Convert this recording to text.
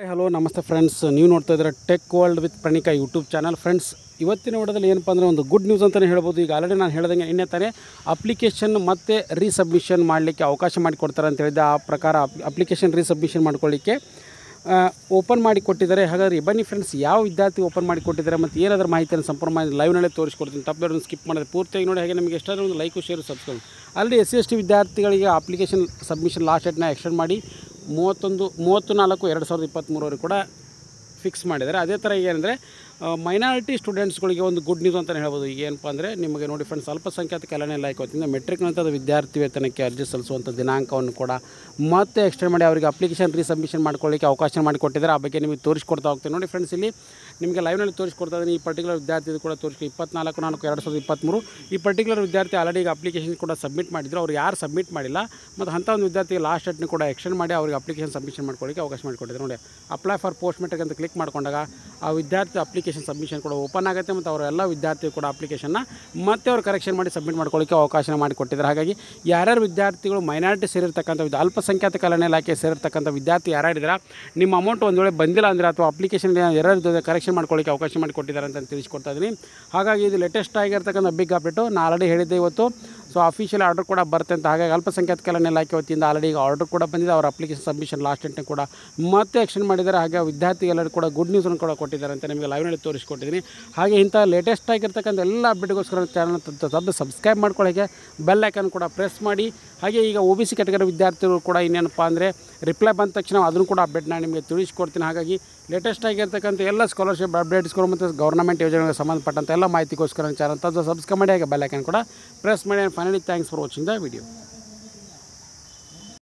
hello ನಮಸ್ತೆ friends ನೀವು ನೋಡ್ತಾ ಇದ್ದೀರಾ tech world with Pranika YouTube channel friends ಇವತ್ತಿನ ವಿಡಿಯೋದಲ್ಲಿ ಏನಪ್ಪ ಅಂದರೆ ಒಂದು ಗುಡ್ ನ್ಯೂಸ್ ಅಂತಲೇ ಹೇಳ್ಬೋದು ಈಗ ಆಲ್ರೆಡಿ ನಾನು ಹೇಳ್ದಂಗೆ ಇನ್ನೇ ತಾನೇ ಅಪ್ಲಿಕೇಶನ್ ಮತ್ತು ರೀಸಬ್ಮಿಷನ್ ಮಾಡಲಿಕ್ಕೆ ಅವಕಾಶ ಮಾಡಿಕೊಡ್ತಾರೆ ಅಂತ ಹೇಳಿದ್ದೆ ಆ ಪ್ರಕಾರ ಅಪ್ಲಿಕೇಶನ್ ರೀಸಬ್ಮಿಷನ್ ಮಾಡ್ಕೊಳ್ಳಿಕ್ಕೆ ಓಪನ್ ಮಾಡಿ ಕೊಟ್ಟಿದ್ದಾರೆ ಹಾಗಾದ್ರೆ ಬನ್ನಿ ಫ್ರೆಂಡ್ಸ್ ಯಾವ ವಿದ್ಯಾರ್ಥಿ ಓಪನ್ ಮಾಡಿ ಕೊಟ್ಟಿದ್ದಾರೆ ಮತ್ತು ಏನಾದರೂ ಮಾಹಿತಿಯನ್ನು ಸಂಪೂರ್ಣ ಮಾಹಿತಿ ಲೈವ್ನಲ್ಲೇ ತೋರಿಸ್ಕೊಡ್ತೀನಿ ತಪ್ಪದವ್ರನ್ನ ಸ್ಕಿಪ್ ಮಾಡಿದ್ರೆ ಪೂರ್ತಿಯಾಗಿ ನೋಡಿ ಹಾಗೆ ನಮಗೆ ಎಷ್ಟಾದರೂ ಒಂದು like share subscribe already S C S T ವಿದ್ಯಾರ್ಥಿಗಳಿಗೆ ಅಪ್ಲಿಕೇಶನ್ ಸಬ್ಮಿಷನ್ ಲಾಸ್ಟ್ ಡೇಟ್ನ ಎಕ್ಸ್ಟೆಂಡ್ ಮಾಡಿ ಮೂವತ್ತೊಂದು ಮೂವತ್ತು ನಾಲ್ಕು ಎರಡು ಸಾವಿರದ ಇಪ್ಪತ್ತ್ಮೂರವರೆಗೆ ಕೂಡ ಫಿಕ್ಸ್ ಮಾಡಿದ್ದಾರೆ ಅದೇ ಥರ ಏನಂದರೆ ಮೈನಾರಿಟಿ ಸ್ಟೂಡೆಂಟ್ಸ್ಗಳಿಗೆ ಒಂದು ಗುಡ್ ನ್ಯೂಸ್ ಅಂತಲೇ ಹೇಳ್ಬೋದು ಈಗ ಏನಪ್ಪ ಅಂದರೆ ನಿಮಗೆ ನೋಡಿ ಫ್ರೆಂಡ್ಸ್ ಅಲ್ಪಸಂಖ್ಯಾತ ಕಲ್ಯಾಣ ಇಲಾಖೆ ವತಿಯಿಂದ ಮೆಟ್ರಿಕ್ ನಂತರದ ವಿದ್ಯಾರ್ಥಿ ವೇತನಕ್ಕೆ ಅರ್ಜಿ ಸಲ್ಲಿಸುವಂಥ ದಿನಾಂಕವನ್ನು ಕೂಡ ಮತ್ತೆ ಎಕ್ಸ್ಟೆಂಡ್ ಮಾಡಿ ಅವರಿಗೆ ಅಪ್ಲಿಕೇಶನ್ ರೀಸಬ್ಮಿಷನ್ ಮಾಡ್ಕೊಳ್ಳಿಕ್ಕೆ ಅವಕಾಶ ಮಾಡಿಕೊಟ್ಟಿದ್ದಾರೆ ಆ ಬಗ್ಗೆ ನಿಮಗೆ ತೋರಿಸ್ಕೊಡ್ತಾ ಹೋಗ್ತೀನಿ ನೋಡಿ ಫ್ರೆಂಡ್ಸ್ ಇಲ್ಲಿ ನಿಮಗೆ ಲೈವ್ನಲ್ಲಿ ತೋರಿಸ್ಕೊಡ್ತಾ ಇದ್ದೀನಿ ಈ ಪರ್ಟಿಕ್ಯುಲರ್ ವಿದ್ಯಾರ್ಥಿ ಕೂಡ ತೋರಿಸ್ಕೊ ಇಪ್ಪತ್ನಾಲ್ಕು ನಾಲ್ಕು ಎರಡು ಸಾವಿರದ ಇಪ್ಪತ್ತ್ಮೂರು ಈ ಪರ್ಟಿಕ್ಯುಲರ್ ವಿದ್ಯಾರ್ಥಿ ಆಲ್ರೆಡಿ ಈಗ ಅಪ್ಲಿಕೇಶನ್ ಕೂಡ ಸಬ್ಮಿಟ್ ಮಾಡಿದ್ರು ಅವ್ರು ಯಾರು ಸಬ್ಮಿಟ್ ಮಾಡಿಲ್ಲ ಮತ್ತು ಅಂಥ ಒಂದು ವಿದ್ಯಾರ್ಥಿಗೆ ಲಾಸ್ಟ್ ಡೇಟ್ನ ಕೂಡ ಎಕ್ಸ್ಟೆಂಡ್ ಮಾಡಿ ಅವ್ರಿಗೆ ಅಪ್ಲಿಕೇಶನ್ ಸಬ್ಮಿಷನ್ ಮಾಡ್ಕೊಳ್ಳಿಕ್ಕೆ ಅವಕಾಶ ಮಾಡಿಕೊಟ್ಟಿದ್ದಾರೆ ನೋಡಿ ಅಪ್ಲೈ ಫಾರ್ ಪೋಸ್ಟ್ ಮೆಟ್ರಿಕ್ ಅಂತ ಕ್ಲಿಕ್ ಮಾಡ್ಕೊಂಡಾಗ ಆ ವಿದ್ಯಾರ್ಥಿ ಅಪ್ಲಿಕೇಶನ್ ಸಬ್ಮಿಷನ್ ಕೂಡ ಓಪನ್ ಆಗುತ್ತೆ ಮತ್ತು ಅವರ ಎಲ್ಲ ವಿದ್ಯಾರ್ಥಿ ಕೂಡ ಅಪ್ಲಿಕೇಶನ್ನ ಮತ್ತೆ ಅವ್ರು ಕರೆಕ್ಷನ್ ಮಾಡಿ ಸಬ್ಮಿಟ್ ಮಾಡ್ಕೊಳ್ಳಿಕ್ಕೆ ಅವಕಾಶ ಮಾಡಿಕೊಟ್ಟಿದ್ದಾರೆ ಹಾಗಾಗಿ ಯಾರ್ಯಾರು ವಿದ್ಯಾರ್ಥಿಗಳು ಮೈನಾರಿಟಿ ಸೇರಿರ್ತಕ್ಕಂಥ ವಿದ್ಯಾ ಅಲ್ಪಸಂಖ್ಯಾತ ಕಲ್ಯಾಣ ಇಲಾಖೆ ಸೇರಿರ್ತಕ್ಕಂಥ ವಿದ್ಯಾರ್ಥಿ ಯಾರ್ಯಾರಿದ್ದೀರಾ ನಿಮ್ಮ ಅಮೌಂಟ್ ಒಂದು ವೇಳೆ ಬಂದಿಲ್ಲ ಅಂದರೆ ಅಥವಾ ಅಪ್ಲಿಕೇಶನ್ ಯಾರು ಕರೆಕ್ಷನ್ ಮಾಡ್ಕೊಳ್ಳಿಕ್ಕೆ ಅವಕಾಶ ಮಾಡಿಕೊಟ್ಟಿದ್ದಾರೆ ಅಂತ ತಿಳಿಸ್ಕೊಡ್ತಾ ಇದ್ದೀನಿ ಹಾಗಾಗಿ ಇದು ಲೇಟೆಸ್ಟ್ ಆಗಿರ್ತಕ್ಕಂಥ ಬಿಗ್ ಅಪ್ಡೇಟು ನಾನು ಆಲ್ರೆಡಿ ಹೇಳಿದ್ದೆ ಇವತ್ತು ಸೊ ಅಫಿಷಿಯಲ್ ಆರ್ಡರ್ ಕೂಡ ಬರುತ್ತೆ ಅಂತ ಹಾಗಾಗಿ ಅಲ್ಪಸಂಖ್ಯಾತ ಕಲ್ಯಾಣ ಇಲಾಖೆ ವತಿಯಿಂದ ಆಲ್ರೆಡಿ ಈಗ ಆರ್ಡರ್ ಕೂಡ ಬಂದಿದೆ ಅವ್ರ ಅಪ್ಲಿಕೇಶನ್ ಸಬ್ಮಿಷನ್ ಲಾಸ್ಟ್ ಡೇಟ್ನ ಕೂಡ ಮತ್ತೆ ಎಕ್ಸ್ಟೆಂಡ್ ಮಾಡಿದ್ದಾರೆ ಹಾಗೆ ವಿದ್ಯಾರ್ಥಿಗೆಲ್ಲರೂ ಕೂಡ ಗುಡ್ ನ್ಯೂಸನ್ನು ಕೂಡ ಕೊಟ್ಟಿದ್ದಾರೆ ಅಂತ ನಿಮಗೆ ಲೈವ್ನಲ್ಲಿ ತೋರಿಸ್ಕೊಟ್ಟಿದ್ದೀನಿ ಹಾಗೆ ಇಂಥ ಲೇಟೆಸ್ಟ್ ಆಗಿರ್ತಕ್ಕಂಥ ಎಲ್ಲ ಅಪ್ಡೇಟ್ಗೋಸ್ಕರ ಚಾನಲ್ ತಪ್ಪು ಸಬ್ಸ್ಕ್ರೈಬ್ ಮಾಡ್ಕೊಳ್ಳೋಕ್ಕೆ ಬೆಲ್ ಐಕನ್ ಕೂಡ ಪ್ರೆಸ್ ಮಾಡಿ ಹಾಗೆ ಈಗ ಒ ಬಿ ಸಿ ಕೆಟಗರಿ ವಿದ್ಯಾರ್ಥಿಗಳು ಕೂಡ ಇನ್ನೇನಪ್ಪ ಅಂದರೆ ರಿಪ್ಲೈ ಬಂದ ತಕ್ಷಣ ಅದನ್ನು ಕೂಡ ಅಪ್ಡೇಟ್ ನಾನು ನಿಮಗೆ ತಿಳಿಸ್ಕೊಡ್ತೀನಿ ಹಾಗಾಗಿ ಲೇಟೆಸ್ಟ್ ಆಗಿರ್ತಕ್ಕಂಥ ಎಲ್ಲ ಸ್ಕಾಲರ್ಶಿಪ್ ಅಪ್ಡೇಟ್ಸ್ಗಳು ಮತ್ತು ಗೌರ್ಮೆಂಟ್ ಯೋಜನೆಗಳಿಗೆ ಸಂಬಂಧಪಟ್ಟಂಥ ಎಲ್ಲ ಮಾಹಿತಿಗೋಸ್ಕರ ಚಾನಲ್ ತಪ್ಪು ಸಬ್ಸ್ಕ್ರೈಬ್ ಮಾಡಿ ಹಾಗೆ ಬೆಲ್ ಐಕನ್ ಕೂಡ ಪ್ರೆಸ್ ಮಾಡಿ finally thanks for watching the video